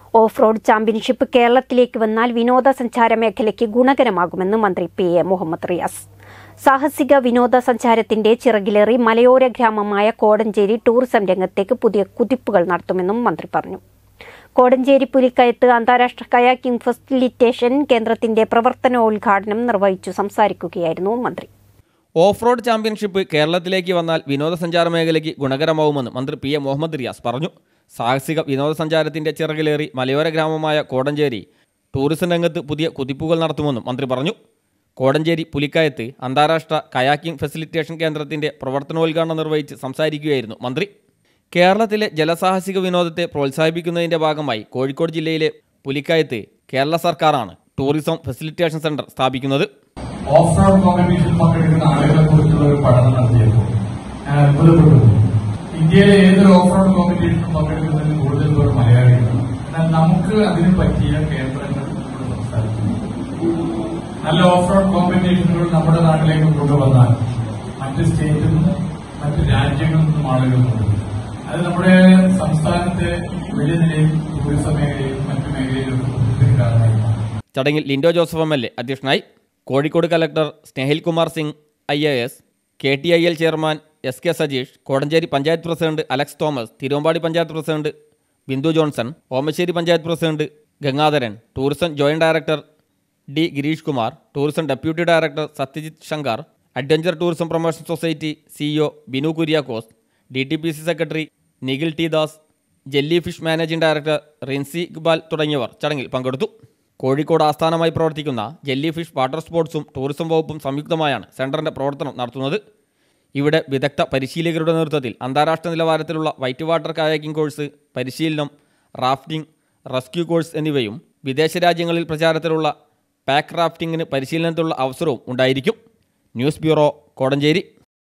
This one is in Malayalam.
ഓഫ് റോഡ് ചാമ്പ്യൻഷിപ്പ് കേരളത്തിലേക്ക് വന്നാൽ വിനോദസഞ്ചാര മേഖലയ്ക്ക് ഗുണകരമാകുമെന്ന് മന്ത്രി പി എ മുഹമ്മദ് റിയാസ് സാഹസിക വിനോദസഞ്ചാരത്തിന്റെ ചിറകിലേറി മലയോര ഗ്രാമമായ കോടഞ്ചേരി ടൂറിസം രംഗത്തേക്ക് പുതിയ കുതിപ്പുകൾ നടത്തുമെന്നും മന്ത്രി പറഞ്ഞു കോടഞ്ചേരി പുലിക്കയത്ത് അന്താരാഷ്ട്ര കയാക്കിംഗ് ഫെസിലിറ്റേഷൻ കേന്ദ്രത്തിന്റെ പ്രവർത്തനോദ്ഘാടനം നിർവഹിച്ചു സംസാരിക്കുകയായിരുന്നു മന്ത്രി ഓഫ് റോഡ് ചാമ്പ്യൻഷിപ്പ് കേരളത്തിലേക്ക് വന്നാൽ വിനോദസഞ്ചാര മേഖലയ്ക്ക് ഗുണകരമാവുമെന്ന് മന്ത്രി പി എ മുഹമ്മദ് റിയാസ് പറഞ്ഞു സാഹസിക വിനോദസഞ്ചാരത്തിന്റെ ചിറകിലേറി മലയോര ഗ്രാമമായ കോടഞ്ചേരി ടൂറിസം രംഗത്ത് പുതിയ കുതിപ്പുകൾ നടത്തുമെന്നും മന്ത്രി പറഞ്ഞു കോടഞ്ചേരി പുലിക്കയത്ത് അന്താരാഷ്ട്ര കയാക്കിംഗ് ഫെസിലിറ്റേഷൻ കേന്ദ്രത്തിന്റെ പ്രവർത്തനോദ്ഘാടനം നിർവഹിച്ച് സംസാരിക്കുകയായിരുന്നു മന്ത്രി കേരളത്തിലെ ജലസാഹസിക വിനോദത്തെ പ്രോത്സാഹിപ്പിക്കുന്നതിന്റെ ഭാഗമായി കോഴിക്കോട് ജില്ലയിലെ പുലിക്കയത്ത് കേരള സർക്കാരാണ് ടൂറിസം ഫെസിലിറ്റേഷൻ സെന്റർ സ്ഥാപിക്കുന്നത് ഓഫ് റോഡ് കോമ്പറ്റീഷൻ പങ്കെടുക്കുന്ന ആളുകളെ കുറിച്ചുള്ള ഒരു പഠനം നടത്തിയപ്പോൾ ഞാൻ അത്ഭുതപ്പെട്ടു ഇന്ത്യയിലെ ഏതൊരു ഓഫ് റോഡ് കോമ്പറ്റീഷനും പങ്കെടുക്കുന്നതിൽ കൂടുതൽ പേർ മലയാളികളാണ് എന്നാൽ നമുക്ക് അതിന് പറ്റിയ കേന്ദ്രങ്ങൾ നമ്മുടെ സംസ്ഥാനത്തുണ്ട് നല്ല ഓഫ് റോഡ് കോമ്പറ്റീഷനുകൾ നമ്മുടെ നാട്ടിലേക്ക് കൊണ്ടുവന്നാൽ മറ്റ് സ്റ്റേറ്റിൽ നിന്നും മറ്റ് രാജ്യങ്ങളിൽ നിന്നും ആളുകൾ കൊണ്ടുവരും അത് നമ്മുടെ സംസ്ഥാനത്തെ വലിയ നിലയിൽ ടൂറിസം മേഖലയിലും മറ്റു മേഖലയിലും ഒത്തിരി കാരണമായി മാറും ചടങ്ങിൽ Lindo Joseph M L A അധ്യക്ഷനായി Kozhikode collector Snehil Kumar Singh I A S K T I L chairman S K Sajeesh Kodanchery panchayat president Alex Thomas Thiruvambady panchayat president Bindu Johnson Omassery panchayat president Gangadharan tourism joint director D Gireesh Kumar tourism deputy director Satyajith Shankar adventure tourism promotion society CEO Binu Kuriakose D T P C secretary Nikhil T Das Jelly Fish managing director Rincy Iqbal തുടങ്ങിയവർ ചടങ്ങിൽ പങ്കെടുത്തു കോഴിക്കോട് ആസ്ഥാനമായി പ്രവർത്തിക്കുന്ന ജെല്ലി ഫിഷ് വാട്ടർ സ്പോർട്സും ടൂറിസം വകുപ്പും സംയുക്തമായാണ് സെന്ററിന്റെ പ്രവർത്തനം നടത്തുന്നത് ഇവിടെ വിദഗ്ധ പരിശീലകരുടെ നേതൃത്വത്തിൽ അന്താരാഷ്ട്ര നിലവാരത്തിലുള്ള വൈറ്റ് വാട്ടർ കായാക്കിംഗ് കോഴ്സ് പരിശീലനം റാഫ്റ്റിംഗ് റെസ്ക്യൂ കോഴ്സ് എന്നിവയും വിദേശ രാജ്യങ്ങളിൽ പ്രചാരത്തിലുള്ള പാക്ക് റാഫ്റ്റിംഗിന് പരിശീലനത്തിലുള്ള അവസരവും ഉണ്ടായിരിക്കും ന്യൂസ് ബ്യൂറോ കോടഞ്ചേരി